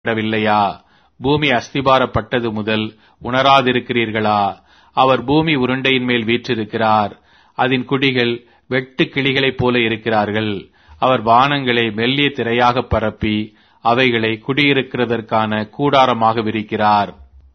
வில்லையா பூமி அஸ்திபாரப்பட்டது முதல் உணராதிருக்கிறீர்களா அவர் பூமி உருண்டையின் மேல் வீற்றிருக்கிறார் அதன் குடிகள் வெட்டு கிளிகளைப் போல இருக்கிறார்கள் அவர் வானங்களை மெல்லிய திரையாக பரப்பி அவைகளை குடியிருக்கிறதற்கான கூடாரமாக விரிக்கிறார்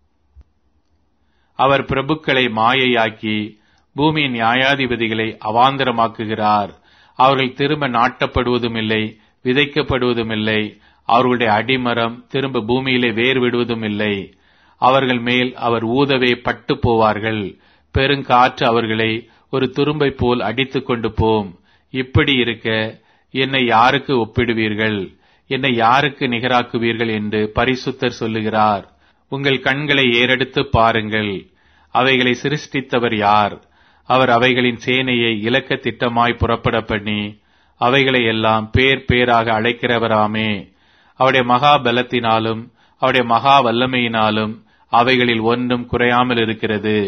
அவர் பிரபுக்களை மாயையாக்கி பூமியின் நியாயாதிபதிகளை அவாந்தரமாக்குகிறார் அவர்கள் திரும்ப நாட்டப்படுவதும் இல்லை விதைக்கப்படுவதும் இல்லை அவர்களுடைய அடிமரம் திரும்ப பூமியிலே வேர் விடுவதும் இல்லை அவர்கள் மேல் அவர் ஊதவே பட்டு போவார்கள் பெருங்காற்று அவர்களை ஒரு துரும்பை போல் அடித்துக் கொண்டு போம் இப்படி இருக்க என்னை யாருக்கு ஒப்பிடுவீர்கள் என்னை யாருக்கு நிகராக்குவீர்கள் என்று பரிசுத்தர் சொல்லுகிறார் உங்கள் கண்களை ஏறெடுத்து பாருங்கள் அவைகளை சிருஷ்டித்தவர் யார் அவர் அவைகளின் சேனையை இலக்க திட்டமாய் புறப்பட பண்ணி அவைகளை எல்லாம் பேர் பேராக அழைக்கிறவராமே அவருடைய மகா பலத்தினாலும் அவருடைய மகா வல்லமையினாலும் அவைகளில் ஒன்றும் குறையாமல் இருக்கிறது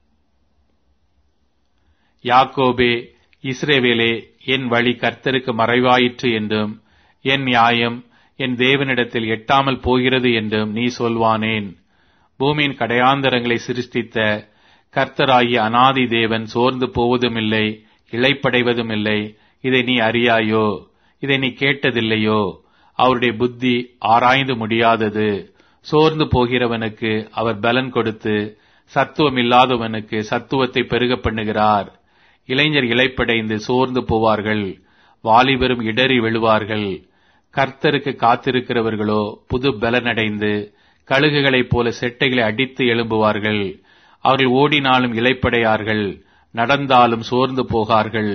யாக்கோபே இஸ்ரேவேலே என் வழி கர்த்தருக்கு மறைவாயிற்று என்றும் என் நியாயம் என் தேவனிடத்தில் எட்டாமல் போகிறது என்றும் நீ சொல்வானேன் பூமியின் கடையாந்தரங்களை சிருஷ்டித்த கர்த்தராகிய அனாதி தேவன் சோர்ந்து போவதுமில்லை இழைப்படைவதும் இல்லை இதை நீ அறியாயோ இதை நீ கேட்டதில்லையோ அவருடைய புத்தி ஆராய்ந்து முடியாதது சோர்ந்து போகிறவனுக்கு அவர் பலன் கொடுத்து சத்துவம் இல்லாதவனுக்கு சத்துவத்தை பெருக பண்ணுகிறார் இளைஞர் இழைப்படைந்து சோர்ந்து போவார்கள் வாலிபரும் இடறி விழுவார்கள் கர்த்தருக்கு காத்திருக்கிறவர்களோ புது பலனடைந்து கழுகுகளைப் போல செட்டைகளை அடித்து எழும்புவார்கள் அவர்கள் ஓடினாலும் இழைப்படையார்கள் நடந்தாலும் சோர்ந்து போகார்கள்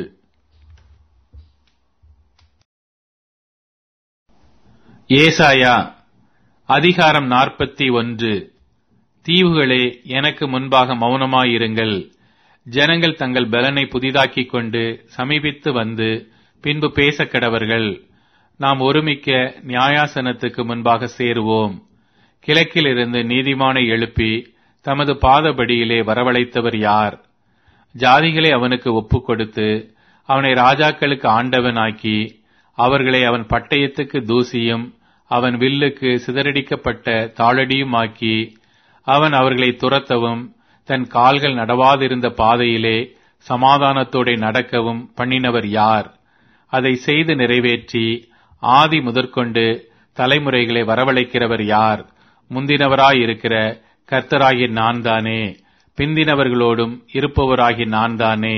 ஏசாயா அதிகாரம் நாற்பத்தி ஒன்று தீவுகளே எனக்கு முன்பாக மௌனமாயிருங்கள் ஜனங்கள் தங்கள் பலனை புதிதாக்கிக் கொண்டு சமீபித்து வந்து பின்பு பேசக் கடவர்கள் நாம் ஒருமிக்க நியாயாசனத்துக்கு முன்பாக சேருவோம் கிழக்கிலிருந்து நீதிமானை எழுப்பி தமது பாதபடியிலே வரவழைத்தவர் யார் ஜாதிகளை அவனுக்கு ஒப்புக் கொடுத்து அவனை ராஜாக்களுக்கு ஆண்டவனாக்கி அவர்களை அவன் பட்டயத்துக்கு தூசியும் அவன் வில்லுக்கு சிதறடிக்கப்பட்ட தாளடியுமாக்கி அவன் அவர்களை துரத்தவும் தன் கால்கள் நடவாதிருந்த பாதையிலே சமாதானத்தோടെ நடக்கவும் பண்ணினவர் யார் அதை செய்து நிறைவேற்றி ஆதி முதற்கொண்டு தலைமுறைகளை வரவழைக்கிறவர் யார் முந்தினவராயிருக்கிற கர்த்தராகிய நான் தானே பிந்தினவர்களோடும் இருப்பவராகிய நான் தானே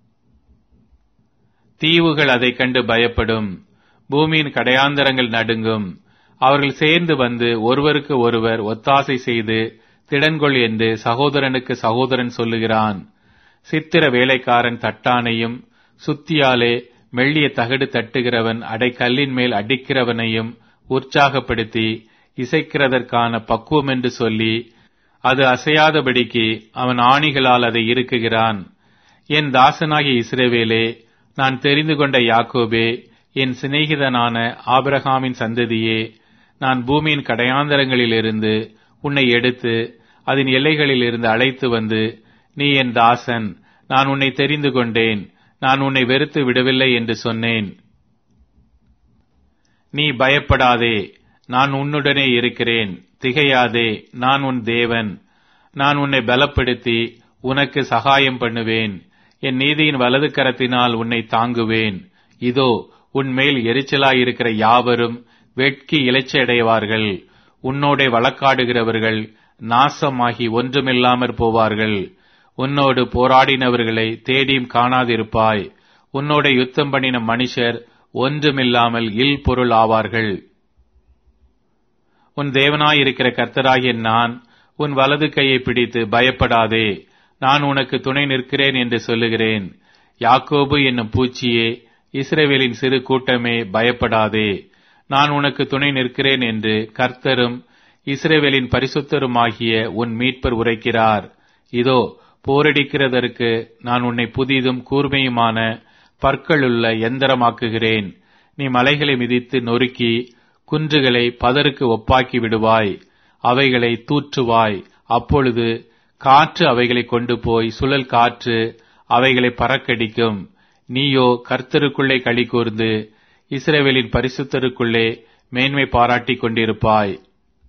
தீவுகள் அதைக் கண்டு பயப்படும் பூமியின் கடையாந்தரங்கள் நடுங்கும் அவர்கள் சேர்ந்து வந்து ஒருவருக்கு ஒருவர் ஒத்தாசை செய்து திடன்கொள் என்று சகோதரனுக்கு சகோதரன் சொல்லுகிறான் சித்திர வேலைக்காரன் தட்டானையும் சுத்தியாலே மெல்லிய தகடு தட்டுகிறவன் அடைக்கல்லின் மேல் அடிக்கிறவனையும் உற்சாகப்படுத்தி இசைக்கிறதற்கான பக்குவம் என்று சொல்லி அது அசையாதபடிக்கு அவன் ஆணிகளால் அதை இருக்குகிறான் என் தாசனாகிய இஸ்ரேவேலே நான் தெரிந்து கொண்ட யாக்கோபே என் சிநேகிதனான ஆபிரகாமின் சந்ததியே நான் பூமியின் கடையாந்தரங்களிலிருந்து உன்னை எடுத்து அதன் எல்லைகளில் இருந்து அழைத்து வந்து நீ என் தாசன் நான் உன்னை தெரிந்து கொண்டேன் நான் உன்னை வெறுத்து விடவில்லை என்று சொன்னேன் நீ பயப்படாதே நான் உன்னுடனே இருக்கிறேன் திகையாதே நான் உன் தேவன் நான் உன்னை பலப்படுத்தி உனக்கு சகாயம் பண்ணுவேன் என் நீதியின் வலது கரத்தினால் உன்னை தாங்குவேன் இதோ உன் மேல் எரிச்சலாயிருக்கிற யாவரும் வெட்கி இலைச்சடைவார்கள் உன்னோட வழக்காடுகிறவர்கள் நாசமாகி ஒன்றுமில்லாமற் போவார்கள் உன்னோடு போராடினவர்களை தேடியும் காணாதிருப்பாய் உன்னோட யுத்தம் பண்ணின மனுஷர் ஒன்றுமில்லாமல் இல் பொருள் ஆவார்கள் உன் தேவனாயிருக்கிற கர்த்தராகிய நான் உன் வலது கையை பிடித்து பயப்படாதே நான் உனக்கு துணை நிற்கிறேன் என்று சொல்லுகிறேன் யாக்கோபு என்னும் பூச்சியே இஸ்ரேவேலின் சிறு கூட்டமே பயப்படாதே நான் உனக்கு துணை நிற்கிறேன் என்று கர்த்தரும் இஸ்ரேவேலின் பரிசுத்தருமாகிய உன் மீட்பர் உரைக்கிறார் இதோ போரடிக்கிறதற்கு நான் உன்னை புதிதும் கூர்மையுமான பற்களுள்ள எந்திரமாக்குகிறேன் நீ மலைகளை மிதித்து நொறுக்கி குன்றுகளை பதருக்கு ஒப்பாக்கி விடுவாய் அவைகளை தூற்றுவாய் அப்பொழுது காற்று அவைகளை கொண்டு போய் சுழல் காற்று அவைகளை பறக்கடிக்கும் நீயோ கர்த்தருக்குள்ளே களி கூர்ந்து இஸ்ரேவேலின் பரிசுத்தருக்குள்ளே மேன்மை பாராட்டிக் கொண்டிருப்பாய்